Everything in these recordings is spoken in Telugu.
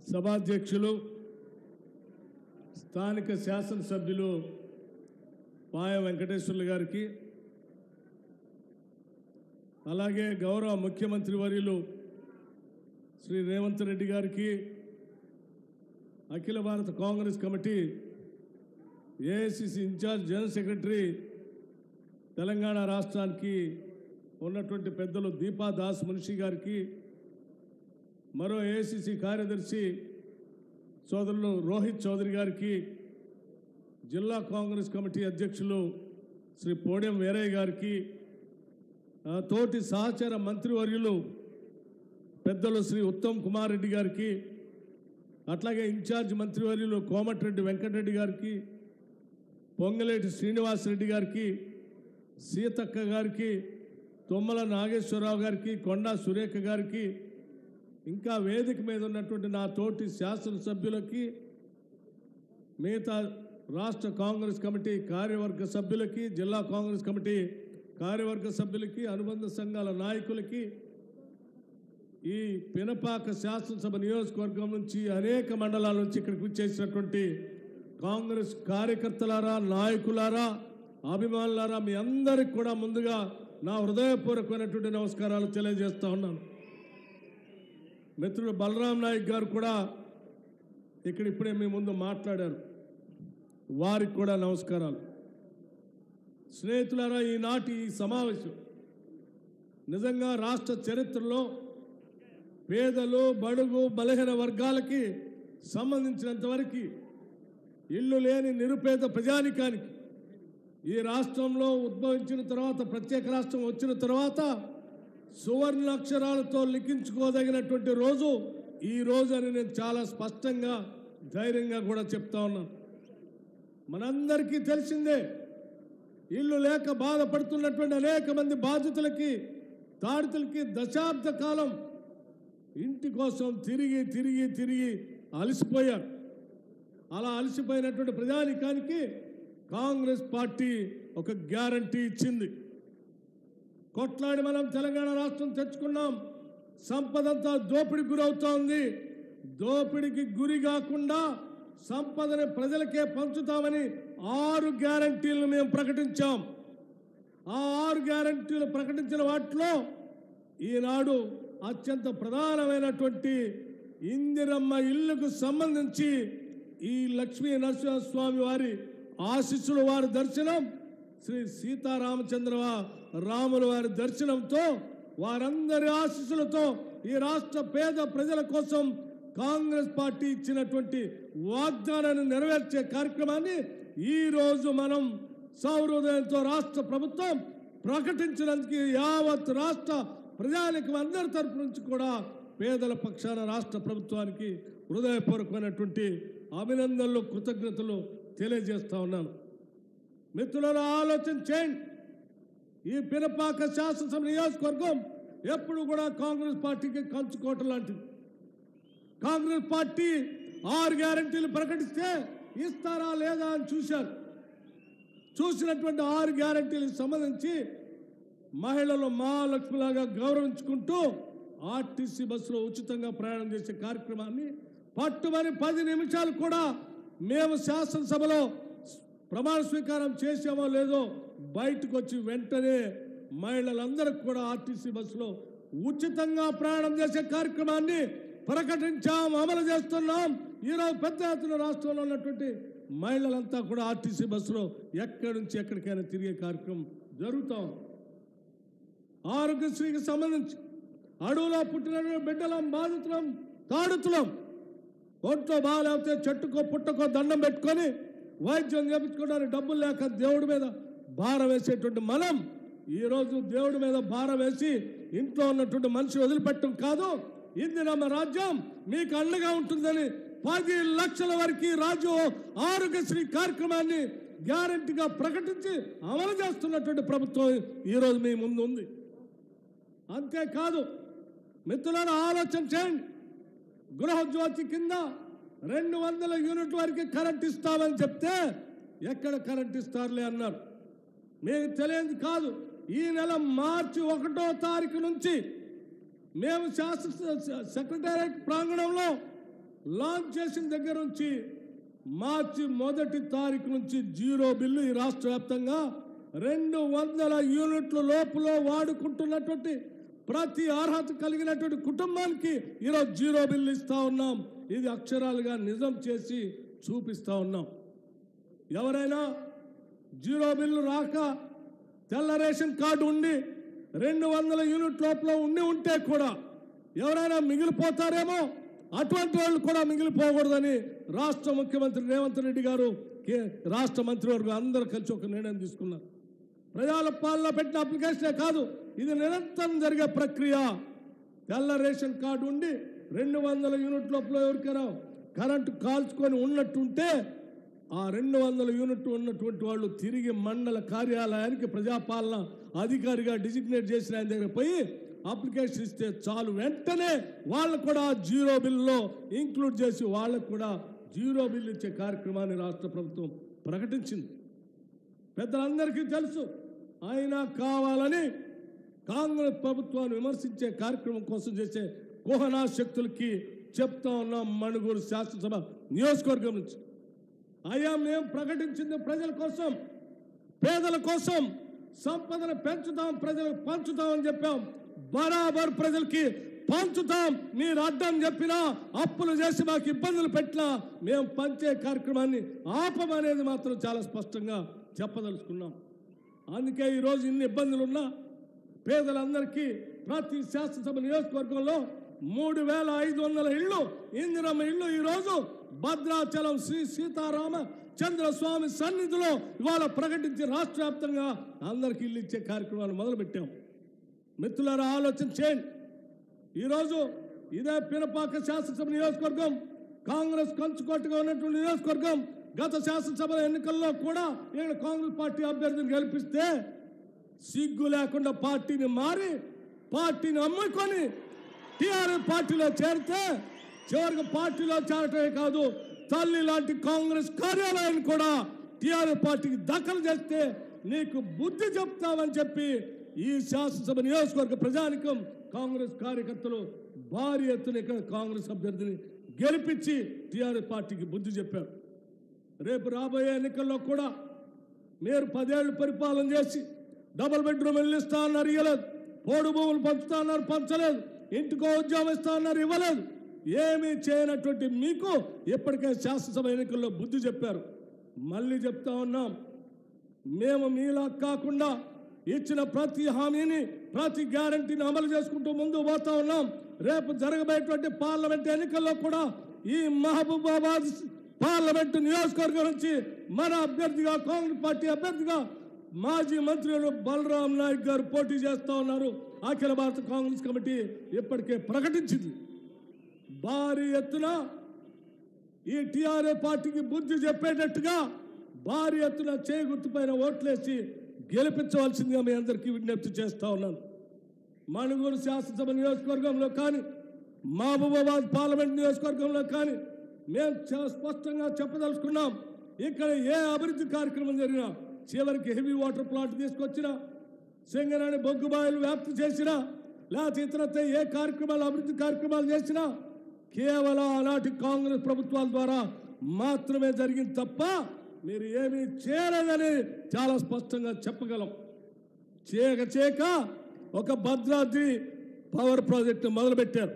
సభాధ్యక్షులు స్థానిక శాసనసభ్యులు పాయ వెంకటేశ్వర్లు గారికి అలాగే గౌరవ ముఖ్యమంత్రి వర్యులు శ్రీ రేవంత్ రెడ్డి గారికి అఖిల భారత Congress committee AICC in-charge general secretary Telangana రాష్ట్రానికి ఉన్నటువంటి పెద్దలు దీపా దాస్ మున్షి గారికి మరో ఏఐసిసి కార్యదర్శి సోదరులు రోహిత్ చౌదరి గారికి జిల్లా కాంగ్రెస్ కమిటీ అధ్యక్షులు శ్రీ పోడెం వీరయ్య గారికి ఆ, తోటి సహచర మంత్రివర్యులు పెద్దలు శ్రీ ఉత్తమ్ కుమార్ రెడ్డి గారికి అట్లాగే ఇన్ఛార్జ్ మంత్రివర్యులు కోమటిరెడ్డి వెంకటరెడ్డి గారికి పొంగలేటి శ్రీనివాసరెడ్డి గారికి సీతక్క గారికి తుమ్మల నాగేశ్వరరావు గారికి కొండా సురేఖ గారికి ఇంకా వేదిక మీద ఉన్నటువంటి నా తోటి శాసనసభ్యులకి మిగతా రాష్ట్ర కాంగ్రెస్ కమిటీ కార్యవర్గ సభ్యులకి జిల్లా కాంగ్రెస్ కమిటీ కార్యవర్గ సభ్యులకి అనుబంధ సంఘాల నాయకులకి ఈ పినపాక శాసనసభ నియోజకవర్గం నుంచి అనేక మండలాల నుంచి ఇక్కడికి వచ్చేసినటువంటి కాంగ్రెస్ కార్యకర్తలారా నాయకులారా అభిమానులారా మీ అందరికి కూడా ముందుగా నా హృదయపూర్వకమైనటువంటి నమస్కారాలు తెలియజేస్తా ఉన్నాను మిత్రుడు బలరాం నాయక్ గారు కూడా ఇక్కడ ఇప్పుడే మీ ముందు మాట్లాడారు వారికి కూడా నమస్కారాలు స్నేహితులారా ఈనాటి ఈ సమావేశం నిజంగా రాష్ట్ర చరిత్రలో పేదలు బడుగు బలహీన వర్గాలకి సంబంధించినంత వరకు ఇల్లు లేని నిరుపేద ప్రజానికానికి ఈ రాష్ట్రంలో ఉద్భవించిన తర్వాత ప్రత్యేక రాష్ట్రం వచ్చిన తర్వాత సువర్ణ అక్షరాలతో లిఖించుకోదగినటువంటి రోజు ఈ రోజు అని నేను చాలా స్పష్టంగా ధైర్యంగా కూడా చెప్తా ఉన్నాను మనందరికీ తెలిసిందే ఇల్లు లేక బాధపడుతున్నటువంటి అనేక మంది బాధితులకి తాడితులకి దశాబ్ద కాలం ఇంటి కోసం తిరిగి తిరిగి తిరిగి అలసిపోయారు అలా అలసిపోయినటువంటి ప్రజానికానికి కాంగ్రెస్ పార్టీ ఒక గ్యారంటీ ఇచ్చింది కొట్లాడి మనం తెలంగాణ రాష్ట్రం తెచ్చుకున్నాం సంపదంతా దోపిడికి గురవుతోంది దోపిడికి గురి కాకుండా సంపదని ప్రజలకే పంచుతామని ఆరు గ్యారంటీలను మేము ప్రకటించాం ఆ ఆరు గ్యారంటీలు ప్రకటించిన వాటిలో ఈనాడు అత్యంత ప్రధానమైనటువంటి ఇందిరమ్మ ఇల్లుకు సంబంధించి ఈ లక్ష్మీ నరసింహస్వామి వారి ఆశీస్సుల వారి దర్శనం శ్రీ సీతారామచంద్ర రాముల వారి దర్శనంతో వారందరి ఆశీస్సులతో ఈ రాష్ట్ర పేద ప్రజల కోసం కాంగ్రెస్ పార్టీ ఇచ్చినటువంటి వాగ్దానాన్ని నెరవేర్చే కార్యక్రమాన్ని ఈ రోజు మనం సౌహృదయంతో రాష్ట్ర ప్రభుత్వం ప్రకటించినందుకు యావత్ రాష్ట్ర ప్రజానికి అందరి తరపు నుంచి కూడా పేదల పక్షాన రాష్ట్ర ప్రభుత్వానికి హృదయపూర్వకమైనటువంటి అభినందనలు కృతజ్ఞతలు తెలియజేస్తా ఉన్నాను మిత్రులను ఆలోచన చేయండి ఈ పినపాక శాసనసభ నియోజకవర్గం ఎప్పుడు కూడా కాంగ్రెస్ పార్టీకి కంచుకోట లాంటిది కాంగ్రెస్ పార్టీ ఆరు గ్యారంటీలు ప్రకటిస్తే ఇస్తారా లేదా అని చూశారు చూసినటువంటి ఆరు గ్యారంటీలకు సంబంధించి మహిళలు మహాలక్ష్మిలాగా గౌరవించుకుంటూ ఆర్టీసీ బస్సులో ఉచితంగా ప్రయాణం చేసే కార్యక్రమాన్ని పట్టుమని పది నిమిషాలు కూడా మేము శాసనసభలో ప్రమాణ స్వీకారం చేసామో లేదో బయటకు వచ్చి వెంటనే మహిళలందరికీ కూడా ఆర్టీసీ బస్సులో ఉచితంగా ప్రయాణం చేసే కార్యక్రమాన్ని ప్రకటించాం అమలు చేస్తున్నాం ఈరోజు పెద్ద ఎత్తున రాష్ట్రంలో ఉన్నటువంటి మహిళలంతా కూడా ఆర్టీసీ బస్సులో ఎక్కడి నుంచి ఎక్కడికైనా తిరిగే కార్యక్రమం జరుగుతాం ఆరోగ్యశ్రీకి సంబంధించి అడవులో పుట్టిన బిడ్డలం బాధితులం తాడుతులం ఒంట్లో బాగాలేకపోతే చెట్టుకో పుట్టకో దండం పెట్టుకొని వైద్యం చేపించుకోవడానికి డబ్బులు లేక దేవుడి మీద భారం వేసేటువంటి మనం ఈరోజు దేవుడి మీద భారం వేసి ఇంట్లో ఉన్నటువంటి మనిషి వదిలిపెట్టడం కాదు ఇది నమ్మ రాజ్యం మీకు అండగా ఉంటుందని పది లక్షల వరకు రాజు ఆరోగ్యశ్రీ కార్యక్రమాన్ని గ్యారంటీగా ప్రకటించి అమలు చేస్తున్నటువంటి ప్రభుత్వం ఈరోజు మీ ముందు ఉంది అంతేకాదు మిత్రులను ఆలోచన చేయండి గృహజ్యోతి కింద రెండు వందల యూనిట్ వరకు కరెంట్ ఇస్తామని చెప్తే ఎక్కడ కరెంట్ ఇస్తారులే అన్నారు మీకు తెలియదు కాదు ఈ నెల మార్చి ఒకటో తారీఖు నుంచి మేము శాస్త్ర సెక్రటేరియట్ ప్రాంగణంలో లాంచ్ చేసిన దగ్గర నుంచి మార్చి మొదటి తారీఖు నుంచి జీరో బిల్లు ఈ రాష్ట్ర వ్యాప్తంగా రెండు వందల యూనిట్ల లోపల వాడుకుంటున్నటువంటి ప్రతి అర్హత కలిగినటువంటి కుటుంబానికి ఈరోజు జీరో బిల్లు ఇస్తా ఉన్నాం ఇది అక్షరాలుగా నిజం చేసి చూపిస్తా ఉన్నాం ఎవరైనా జీరో బిల్లు రాక తెల్ల రేషన్ కార్డు ఉండి రెండు వందల యూనిట్ లోపల ఉండి ఉంటే కూడా ఎవరైనా మిగిలిపోతారేమో అటువంటి వాళ్ళు కూడా మిగిలిపోకూడదని రాష్ట్ర ముఖ్యమంత్రి రేవంత్ రెడ్డి గారు కే- రాష్ట్ర మంత్రివర్గం అందరూ కలిసి ఒక నిర్ణయం తీసుకున్నారు ప్రజల పాలన పెట్టిన అప్లికేషనే కాదు ఇది నిరంతరం జరిగే ప్రక్రియ తెల్ల రేషన్ కార్డు ఉండి రెండు వందల యూనిట్ లోపల ఎవరికైనా కరెంటు కాల్చుకొని ఉన్నట్టుంటే ఆ రెండు వందల యూనిట్ ఉన్నటువంటి వాళ్ళు తిరిగి మండల కార్యాలయానికి ప్రజాపాలన అధికారిగా డిజిగ్నేట్ చేసిన ఆయన దగ్గర పోయి అప్లికేషన్ ఇస్తే చాలు వెంటనే వాళ్ళకు కూడా జీరో బిల్లో ఇంక్లూడ్ చేసి వాళ్ళకు కూడా జీరో బిల్ ఇచ్చే కార్యక్రమాన్ని రాష్ట్ర ప్రభుత్వం ప్రకటించింది పెద్దలందరికీ తెలుసు అయినా కావాలని కాంగ్రెస్ ప్రభుత్వాన్ని విమర్శించే కార్యక్రమం కోసం చేసే కుహనా శక్తులకి చెప్తా ఉన్నాం మణుగూరు శాసనసభ నియోజకవర్గం నుంచి అయ్యా మేము ప్రకటించింది ప్రజల కోసం పేదల కోసం సంపదను పెంచుతాం ప్రజలకు పంచుతాం అని చెప్పాం బరాబర్ ప్రజలకి పంచుతాం మీరు అడ్డం చెప్పినా అప్పులు చేసి మాకు ఇబ్బందులు పెట్టినా మేము పంచే కార్యక్రమాన్ని ఆపమనేది మాత్రం చాలా స్పష్టంగా చెప్పదలుచుకున్నాం అందుకే ఈరోజు ఇన్ని ఇబ్బందులు ఉన్నా పేదలందరికీ ప్రతి శాసనసభ నియోజకవర్గంలో మూడు వేల ఐదు వందల ఇళ్ళు ఇందిరమ్మ ఇళ్ళు ఈరోజు భద్రాచలం శ్రీ సీతారామ చంద్రస్వామి సన్నిధిలో ఇవాళ ప్రకటించి రాష్ట్ర వ్యాప్తంగా అందరికీ ఇల్లు ఇచ్చే కార్యక్రమాన్ని మొదలుపెట్టాం మిత్రులారా ఆలోచన చేయండి ఈరోజు ఇదే పినపాక శాసనసభ నియోజకవర్గం కాంగ్రెస్ కంచుకోటగా ఉన్నటువంటి నియోజకవర్గం గత శాసనసభ ఎన్నికల్లో కూడా ఇక్కడ కాంగ్రెస్ పార్టీ అభ్యర్థిని గెలిపిస్తే సిగ్గు లేకుండా పార్టీని మారి పార్టీని అమ్ముకొని టీఆర్ఎస్ పార్టీలో చేరితే చివరికి పార్టీలో చేరటమే కాదు తల్లి లాంటి కాంగ్రెస్ కార్యాలయాన్ని కూడా టీఆర్ఎస్ పార్టీకి దఖలు చేస్తే నీకు బుద్ధి చెప్తామని చెప్పి ఈ శాసనసభ నియోజకవర్గ ప్రజానికం కాంగ్రెస్ కార్యకర్తలు భారీ ఎత్తున ఇక్కడ కాంగ్రెస్ అభ్యర్థిని గెలిపించి టీఆర్ఎస్ పార్టీకి బుద్ధి చెప్పారు రేపు రాబోయే ఎన్నికల్లో కూడా మీరు పదేళ్ళు పరిపాలన చేసి డబుల్ బెడ్రూమ్ ఇల్లు ఇస్తా అన్నారు ఇవ్వలేదు పోడు భూములు పంచుతా అన్నారు పంచలేదు ఇంటికో ఉద్యోగం ఇస్తా అన్నారు ఇవ్వలేదు ఏమీ చేయనటువంటి మీకు ఇప్పటికే శాసనసభ ఎన్నికల్లో బుద్ధి చెప్పారు మళ్ళీ చెప్తా ఉన్నాం మేము మీలా కాకుండా ఇచ్చిన ప్రతి హామీని ప్రతి గ్యారంటీని అమలు చేసుకుంటూ ముందు పోతా ఉన్నాం రేపు జరగబోయేటువంటి పార్లమెంట్ ఎన్నికల్లో కూడా ఈ మహబూబాబాద్ పార్లమెంట్ నియోజకవర్గం నుంచి మన అభ్యర్థిగా కాంగ్రెస్ పార్టీ అభ్యర్థిగా మాజీ మంత్రులు బలరాం నాయక్ గారు పోటీ చేస్తా ఉన్నారు అఖిల భారత కాంగ్రెస్ కమిటీ ఇప్పటికే ప్రకటించింది భారీ ఎత్తున ఈ టీఆర్ఎస్ పార్టీకి బుద్ధి చెప్పేటట్టుగా భారీ ఎత్తున చేయి గుర్తుపైన ఓట్లేసి గెలిపించవలసిందిగా మీ అందరికీ విజ్ఞప్తి చేస్తా ఉన్నాను మణుగూరు శాసనసభ నియోజకవర్గంలో కానీ మహబూబాబాద్ పార్లమెంట్ నియోజకవర్గంలో కానీ మేము చాలా స్పష్టంగా చెప్పదలుచుకున్నాం ఇక్కడ ఏ అభివృద్ధి కార్యక్రమం జరిగినా చివరికి హెవీ వాటర్ ప్లాంట్ తీసుకొచ్చినా సింగరాణి బొగ్గుబాయిలు వ్యాప్తి చేసినా లేకపోతే ఇతరత్ర ఏ కార్యక్రమాలు అభివృద్ధి కార్యక్రమాలు చేసినా కేవలం ఆనాటి కాంగ్రెస్ ప్రభుత్వాల ద్వారా మాత్రమే జరిగింది తప్ప మీరు ఏమీ చేయలేదని చాలా స్పష్టంగా చెప్పగలం చేయక చేయక ఒక భద్రాద్రి పవర్ ప్రాజెక్టు మొదలుపెట్టారు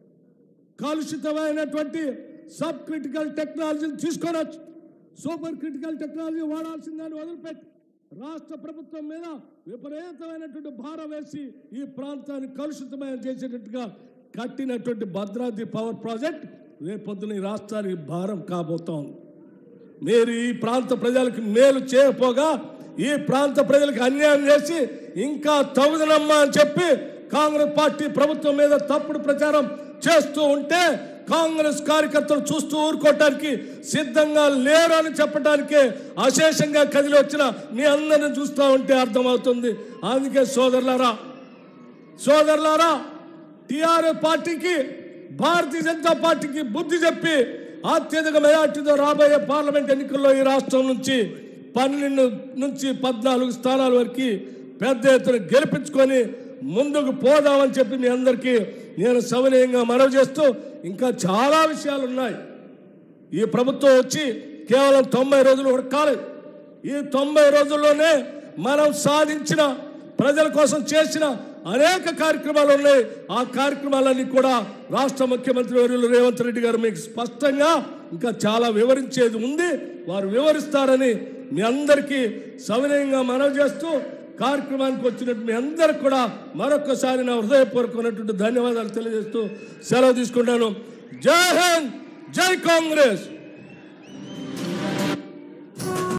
కలుషితమైనటువంటి సబ్ క్రిటికల్ టెక్నాలజీని తీసుకొనొచ్చు సూపర్ క్రిటికల్ టెక్నాలజీ వాడాల్సిందని వదిలిపెట్టి రాష్ట్ర ప్రభుత్వం మీద విపరీతమైనటువంటి భారం వేసి ఈ ప్రాంతాన్ని కలుషితమైన చేసేటట్టుగా కట్టినటువంటి భద్రాద్రి పవర్ ప్రాజెక్ట్ రేపొద్దున ఈ రాష్ట్రానికి భారం కాబోతోంది మీరు ఈ ప్రాంత ప్రజలకు మేలు చేయకపోగా ఈ ప్రాంత ప్రజలకు అన్యాయం చేసి ఇంకా తగుదనమ్మా అని చెప్పి కాంగ్రెస్ పార్టీ ప్రభుత్వం మీద తప్పుడు ప్రచారం చేస్తూ ఉంటే కాంగ్రెస్ కార్యకర్తలు చూస్తూ ఊరుకోవటానికి సిద్ధంగా లేరు అని చెప్పడానికే అశేషంగా కదిలి వచ్చిన మీ అందరిని చూస్తూ ఉంటే అర్థమవుతుంది అందుకే సోదరులారా సోదరులారా టిఆర్ఎస్ పార్టీకి భారతీయ జనతా పార్టీకి బుద్ధి చెప్పి అత్యధిక మెజార్టీతో రాబోయే పార్లమెంట్ ఎన్నికల్లో ఈ రాష్ట్రం నుంచి పన్నెండు నుంచి పద్నాలుగు స్థానాల వరకు పెద్ద ఎత్తున గెలిపించుకొని ముందుకు పోదామని చెప్పి మీ అందరికీ నేను సవినయంగా మనవి చేస్తూ ఇంకా చాలా విషయాలు ఉన్నాయి ఈ ప్రభుత్వం వచ్చి కేవలం తొంభై రోజులు కూడా కాలేదు ఈ తొంభై రోజుల్లోనే మనం సాధించిన ప్రజల కోసం చేసిన అనేక కార్యక్రమాలు ఉన్నాయి ఆ కార్యక్రమాలన్నీ కూడా రాష్ట్ర ముఖ్యమంత్రి వర్యులు రేవంత్ రెడ్డి గారు మీకు స్పష్టంగా ఇంకా చాలా వివరించేది ఉంది వారు వివరిస్తారని మీ అందరికీ సవినయంగా మనవి చేస్తూ కార్యక్రమానికి వచ్చినట్టు మీ అందరికి కూడా మరొకసారి నా హృదయపూర్వకమైనటువంటి ధన్యవాదాలు తెలియజేస్తూ సెలవు తీసుకుంటాను జై హింద్ జై కాంగ్రెస్